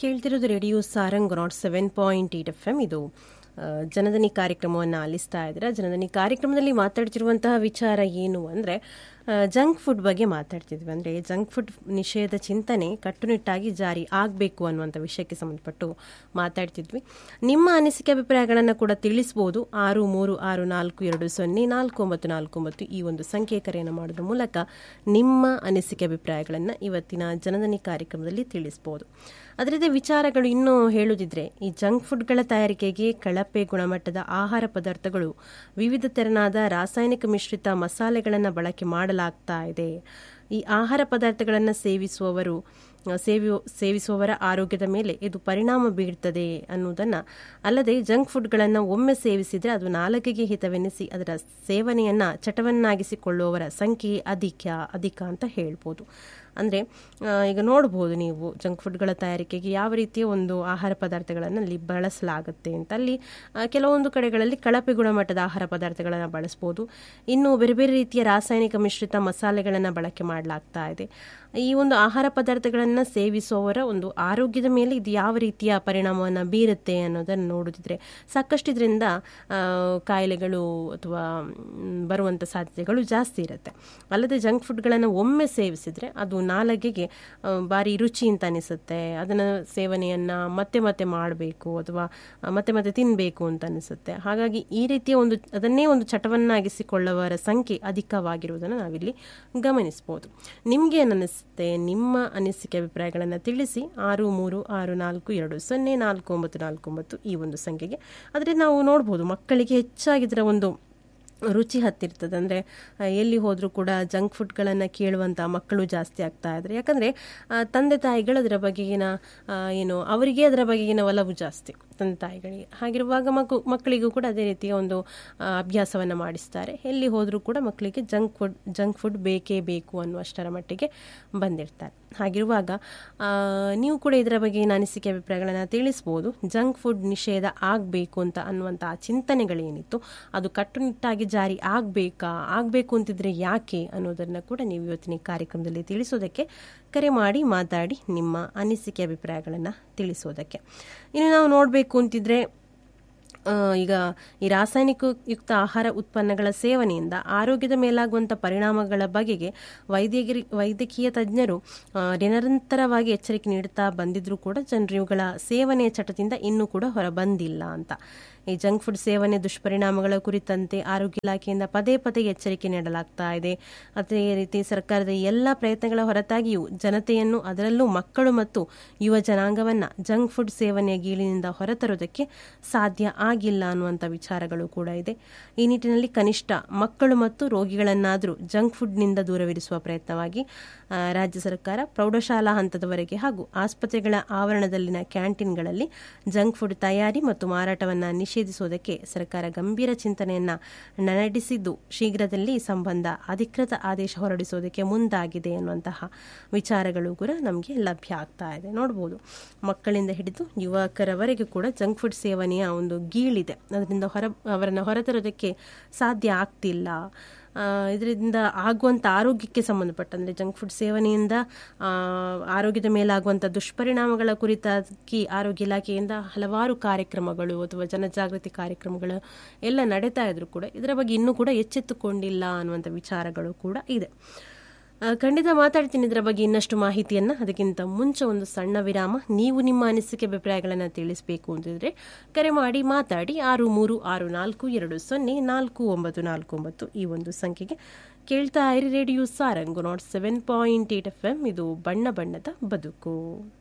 ಕೇಳ್ತಿರೋದು radio Sarang nought seven point eight F M ಇದು ಆ, ಜನದನಿ ಕಾರ್ಯಕ್ರಮವನ್ನು ಆಲಿಸ್ತಾ ಇದ್ದೀರಾ ಜನದನಿ ಕಾರ್ಯಕ್ರಮದಲ್ಲಿ ಮಾತಾಡ್ತಿರುವಂತಹ ವಿಚಾರ ಏನು ಅಂದರೆ ಜಂಕ್ ಫುಡ್ ಬಗ್ಗೆ ಮಾತಾಡ್ತಿದ್ವಿ ಅಂದರೆ ಜಂಕ್ ಫುಡ್ ನಿಷೇಧ ಚಿಂತನೆ ಕಟ್ಟುನಿಟ್ಟಾಗಿ ಜಾರಿ ಆಗಬೇಕು ಅನ್ನುವಂಥ ವಿಷಯಕ್ಕೆ ಸಂಬಂಧಪಟ್ಟು ಮಾತಾಡ್ತಿದ್ವಿ ನಿಮ್ಮ ಅನಿಸಿಕೆ ಅಭಿಪ್ರಾಯಗಳನ್ನು ಕೂಡ ತಿಳಿಸ್ಬೋದು ಆರು ಮೂರು ಆರು ನಾಲ್ಕು ಎರಡು ಸೊನ್ನೆ ನಾಲ್ಕು ಒಂಬತ್ತು ನಾಲ್ಕು ಒಂಬತ್ತು ಈ ಒಂದು ಸಂಖ್ಯೆ ಕರೆಯನ್ನು ಮಾಡೋದ್ರ ಮೂಲಕ ನಿಮ್ಮ ಅನಿಸಿಕೆ ಅಭಿಪ್ರಾಯಗಳನ್ನು ಇವತ್ತಿನ ಜನದನಿ ಕಾರ್ಯಕ್ರಮದಲ್ಲಿ ತಿಳಿಸ್ಬೋದು ಅದರದೇ ವಿಚಾರಗಳು ಇನ್ನೂ ಹೇಳುದಿದ್ರೆ ಈ ಜಂಕ್ ಫುಡ್ಗಳ ತಯಾರಿಕೆಗೆ ಕಳಪೆ ಗುಣಮಟ್ಟದ ಆಹಾರ ಪದಾರ್ಥಗಳು ವಿವಿಧ ತೆರನಾದ ರಾಸಾಯನಿಕ ಮಿಶ್ರಿತ ಮಸಾಲೆಗಳನ್ನು ಬಳಕೆ ಮಾಡಲಾಗ್ತಾ ಇದೆ ಈ ಆಹಾರ ಪದಾರ್ಥಗಳನ್ನು ಸೇವಿಸುವವರು ಆ, ಸೇವಿಯು ಸೇವಿಸುವವರ ಆರೋಗ್ಯದ ಮೇಲೆ ಇದು ಪರಿಣಾಮ ಬೀರ್ತದೆ ಅನ್ನುವುದನ್ನು ಅಲ್ಲದೆ ಜಂಕ್ ಫುಡ್ಗಳನ್ನು ಒಮ್ಮೆ ಸೇವಿಸಿದರೆ ಅದು ನಾಲಗೆಗೆ ಹಿತವೆನಿಸಿ ಅದರ ಸೇವನೆಯನ್ನು ಚಟವನ್ನಾಗಿಸಿಕೊಳ್ಳುವವರ ಸಂಖ್ಯೆ ಅಧಿಕ ಅಧಿಕ ಅಂತ ಹೇಳ್ಬೋದು ಅಂದರೆ ಈಗ ನೋಡ್ಬೋದು ನೀವು ಜಂಕ್ ಫುಡ್ಗಳ ತಯಾರಿಕೆಗೆ ಯಾವ ರೀತಿಯ ಒಂದು ಆಹಾರ ಪದಾರ್ಥಗಳನ್ನು ಅಲ್ಲಿ ಬಳಸಲಾಗುತ್ತೆ ಅಂತ ಅಲ್ಲಿ ಆ, ಕೆಲವೊಂದು ಕಡೆಗಳಲ್ಲಿ ಕಳಪೆ ಗುಣಮಟ್ಟದ ಆಹಾರ ಪದಾರ್ಥಗಳನ್ನು ಬಳಸ್ಬೋದು ಇನ್ನು ಬೇರೆ ಬೇರೆ ರೀತಿಯ ರಾಸಾಯನಿಕ ಮಿಶ್ರಿತ ಮಸಾಲೆಗಳನ್ನು ಬಳಕೆ ಮಾಡಲಾಗ್ತಾ ಇದೆ ಈ ಒಂದು ಆಹಾರ ಪದಾರ್ಥಗಳನ್ನು ಸೇವಿಸುವವರ ಒಂದು ಆರೋಗ್ಯದ ಮೇಲೆ ಇದು ಯಾವ ರೀತಿಯ ಪರಿಣಾಮವನ್ನು ಬೀರುತ್ತೆ ಅನ್ನೋದನ್ನು ನೋಡುತ್ತಿದ್ರೆ ಸಾಕಷ್ಟು ಇದರಿಂದ ಆ, ಕಾಯಿಲೆಗಳು ಅಥವಾ ಮ್, ಬರುವಂಥ ಸಾಧ್ಯತೆಗಳು ಜಾಸ್ತಿ ಇರುತ್ತೆ ಅಲ್ಲದೆ ಜಂಕ್ ಫುಡ್ಗಳನ್ನು ಒಮ್ಮೆ ಸೇವಿಸಿದರೆ ಅದು ನಾಲಗೆಗೆ ಆ, ಭಾರಿ ರುಚಿ ಅಂತ ಅನಿಸುತ್ತೆ ಅದನ್ನು ಸೇವನೆಯನ್ನು ಮತ್ತೆ ಮತ್ತೆ ಮಾಡಬೇಕು ಅಥವಾ ಆ, ಮತ್ತೆ ಮತ್ತೆ ತಿನ್ನಬೇಕು ಅಂತ ಅನಿಸುತ್ತೆ ಹಾಗಾಗಿ ಈ ರೀತಿಯ ಒಂದು ಅದನ್ನೇ ಒಂದು ಚಟವನ್ನಾಗಿಸಿಕೊಳ್ಳುವವರ ಸಂಖ್ಯೆ ಅಧಿಕವಾಗಿರುವುದನ್ನು ನಾವಿಲ್ಲಿ ಗಮನಿಸ್ಬೋದು ನಿಮಗೆ ಏನಿಸುತ್ತೆ ನಿಮ್ಮ ಅನಿಸಿಕೆ ಅಭಿಪ್ರಾಯಗಳನ್ನು ತಿಳಿಸಿ ಆರು ಮೂರು ಆರು ನಾಲ್ಕು ಎರಡು ಸೊನ್ನೆ ನಾಲ್ಕು ಒಂಬತ್ತು ನಾಲ್ಕು ಒಂಬತ್ತು ಈ ಒಂದು ಸಂಖ್ಯೆಗೆ ಆದರೆ ನಾವು ನೋಡ್ಬೋದು ಮಕ್ಕಳಿಗೆ ಹೆಚ್ಚಾಗಿ ಇದರ ಒಂದು ರುಚಿ ಹತ್ತಿರ್ತದೆ ಅಂದರೆ ಎಲ್ಲಿ ಹೋದರೂ ಕೂಡ ಜಂಕ್ ಫುಡ್ಗಳನ್ನು ಕೇಳುವಂಥ ಮಕ್ಕಳು ಜಾಸ್ತಿ ಆಗ್ತಾ ಇದ್ದಾರೆ ಯಾಕಂದರೆ ತಂದೆ ತಾಯಿಗಳು ಅದರ ಬಗೆಗಿನ ಆ, ಏನು ಅವರಿಗೆ ಅದರ ಬಗೆಗಿನ ಒಲವು ಜಾಸ್ತಿ ತಂದೆ ತಾಯಿಗಳಿಗೆ ಹಾಗಿರುವಾಗ ಮಗು ಮಕ್ಕಳಿಗೂ ಕೂಡ ಅದೇ ರೀತಿಯ ಒಂದು ಅಭ್ಯಾಸವನ್ನು ಮಾಡಿಸ್ತಾರೆ ಎಲ್ಲಿ ಹೋದರೂ ಕೂಡ ಮಕ್ಕಳಿಗೆ ಜಂಕ್ ಫುಡ್ ಜಂಕ್ ಫುಡ್ ಬೇಕೇ ಬೇಕು ಅನ್ನುವಷ್ಟರ ಮಟ್ಟಿಗೆ ಬಂದಿರ್ತಾರೆ ಹಾಗಿರುವಾಗ ಆ, ನೀವು ಕೂಡ ಇದರ ಬಗೆಗಿನ ಅನಿಸಿಕೆ ಅಭಿಪ್ರಾಯಗಳನ್ನು ತಿಳಿಸ್ಬೋದು ಜಂಕ್ ಫುಡ್ ನಿಷೇಧ ಆಗಬೇಕು ಅಂತ ಅನ್ನುವಂಥ ಆ ಚಿಂತನೆಗಳೇನಿತ್ತು ಅದು ಕಟ್ಟುನಿಟ್ಟಾಗಿ ಜಾರಿ ಆಗಬೇಕಾ ಆಗಬೇಕು ಅಂತಿದ್ರೆ ಯಾಕೆ ಅನ್ನೋದನ್ನು ಕೂಡ ನೀವು ಇವತ್ತಿನ ಈ ಕಾರ್ಯಕ್ರಮದಲ್ಲಿ ತಿಳಿಸೋದಕ್ಕೆ ಕರೆ ಮಾಡಿ ಮಾತಾಡಿ ನಿಮ್ಮ ಅನಿಸಿಕೆ ಅಭಿಪ್ರಾಯಗಳನ್ನು ತಿಳಿಸೋದಕ್ಕೆ ಇನ್ನು ನಾವು ನೋಡಬೇಕು ಅಂತಿದ್ರೆ ಆ, ಈಗ ಈ ರಾಸಾಯನಿಕ ಯುಕ್ತ ಆಹಾರ ಉತ್ಪನ್ನಗಳ ಸೇವನೆಯಿಂದ ಆರೋಗ್ಯದ ಮೇಲಾಗುವಂಥ ಪರಿಣಾಮಗಳ ಬಗೆಗೆ ವೈದ್ಯಗಿರಿ ವೈದ್ಯಕೀಯ ತಜ್ಞರು ಆ, ನಿರಂತರವಾಗಿ ಎಚ್ಚರಿಕೆ ನೀಡುತ್ತಾ ಬಂದಿದ್ರೂ ಕೂಡ ಜನರು ಇವುಗಳ ಸೇವನೆಯ ಚಟದಿಂದ ಇನ್ನೂ ಕೂಡ ಹೊರಬಂದಿಲ್ಲ ಅಂತ ಈ ಜಂಕ್ ಫುಡ್ ಸೇವನೆ ದುಷ್ಪರಿಣಾಮಗಳ ಕುರಿತಂತೆ ಆರೋಗ್ಯ ಇಲಾಖೆಯಿಂದ ಪದೇ ಪದೇ ಎಚ್ಚರಿಕೆ ನೀಡಲಾಗ್ತಾ ಇದೆ ಅದೇ ರೀತಿ ಸರ್ಕಾರದ ಎಲ್ಲ ಪ್ರಯತ್ನಗಳ ಹೊರತಾಗಿಯೂ ಜನತೆಯನ್ನು ಅದರಲ್ಲೂ ಮಕ್ಕಳು ಮತ್ತು ಯುವ ಜನಾಂಗವನ್ನ ಜಂಕ್ ಫುಡ್ ಸೇವನೆಯ ಗೀಳಿನಿಂದ ಹೊರತರೋದಕ್ಕೆ ಸಾಧ್ಯ ಆಗಿಲ್ಲ ಅನ್ನುವಂಥ ವಿಚಾರಗಳು ಕೂಡ ಇದೆ ಈ ನಿಟ್ಟಿನಲ್ಲಿ ಕನಿಷ್ಠ ಮಕ್ಕಳು ಮತ್ತು ರೋಗಿಗಳನ್ನಾದರೂ ಜಂಕ್ ಫುಡ್ನಿಂದ ದೂರವಿರಿಸುವ ಪ್ರಯತ್ನವಾಗಿ ಆ, ರಾಜ್ಯ ಸರ್ಕಾರ ಪ್ರೌಢಶಾಲಾ ಹಂತದವರೆಗೆ ಹಾಗೂ ಆಸ್ಪತ್ರೆಗಳ ಆವರಣದಲ್ಲಿನ ಕ್ಯಾಂಟೀನ್ಗಳಲ್ಲಿ ಜಂಕ್ ಫುಡ್ ತಯಾರಿ ಮತ್ತು ಮಾರಾಟವನ್ನು ನಿಷೇಧಿಸುವುದಕ್ಕೆ ಸರ್ಕಾರ ಗಂಭೀರ ಚಿಂತನೆಯನ್ನ ನಡೆಸಿದ್ದು ಶೀಘ್ರದಲ್ಲಿ ಈ ಸಂಬಂಧ ಅಧಿಕೃತ ಆದೇಶ ಹೊರಡಿಸುವುದಕ್ಕೆ ಮುಂದಾಗಿದೆ ಅನ್ನುವಂತಹ ವಿಚಾರಗಳು ಕೂಡ ನಮಗೆ ಲಭ್ಯ ಆಗ್ತಾ ಇದೆ ನೋಡ್ಬೋದು ಮಕ್ಕಳಿಂದ ಹಿಡಿದು ಯುವಕರವರೆಗೂ ಕೂಡ ಜಂಕ್ ಫುಡ್ ಸೇವನೆಯ ಒಂದು ಗೀಳಿದೆ ಅದರಿಂದ ಹೊರ ಅವರನ್ನು ಹೊರತರೋದಕ್ಕೆ ಸಾಧ್ಯ ಆಗ್ತಿಲ್ಲ ಆ, ಇದರಿಂದ ಆಗುವಂಥ ಆರೋಗ್ಯಕ್ಕೆ ಸಂಬಂಧಪಟ್ಟಂದರೆ ಜಂಕ್ ಫುಡ್ ಸೇವನೆಯಿಂದ ಆ, ಆರೋಗ್ಯದ ಮೇಲಾಗುವಂಥ ದುಷ್ಪರಿಣಾಮಗಳ ಕುರಿತಾಗಿ ಆರೋಗ್ಯ ಇಲಾಖೆಯಿಂದ ಹಲವಾರು ಕಾರ್ಯಕ್ರಮಗಳು ಅಥವಾ ಜನಜಾಗೃತಿ ಕಾರ್ಯಕ್ರಮಗಳು ಎಲ್ಲ ನಡೀತಾ ಇದ್ರು ಕೂಡ ಇದರ ಬಗ್ಗೆ ಇನ್ನೂ ಕೂಡ ಎಚ್ಚೆತ್ತುಕೊಂಡಿಲ್ಲ ಅನ್ನುವಂಥ ವಿಚಾರಗಳು ಕೂಡ ಇದೆ ಆ, ಖಂಡಿತ ಮಾತಾಡ್ತೀನಿ ಇದರ ಬಗ್ಗೆ ಇನ್ನಷ್ಟು ಮಾಹಿತಿಯನ್ನು ಅದಕ್ಕಿಂತ ಮುಂಚೆ ಒಂದು ಸಣ್ಣ ವಿರಾಮ ನೀವು ನಿಮ್ಮ ಅನಿಸಿಕೆ ಅಭಿಪ್ರಾಯಗಳನ್ನು ತಿಳಿಸಬೇಕು ಅಂತಿದ್ರೆ ಕರೆ ಮಾಡಿ ಮಾತಾಡಿ ಆರು ಮೂರು ಆರು ನಾಲ್ಕು ಎರಡು ಸೊನ್ನೆ ನಾಲ್ಕು ಒಂಬತ್ತು ನಾಲ್ಕು ಒಂಬತ್ತು ಈ ಒಂದು ಸಂಖ್ಯೆಗೆ ಕೇಳ್ತಾ ಇರಿ radio Sarang nought seven point eight F M ಇದು ಬಣ್ಣ ಬಣ್ಣದ ಬದುಕು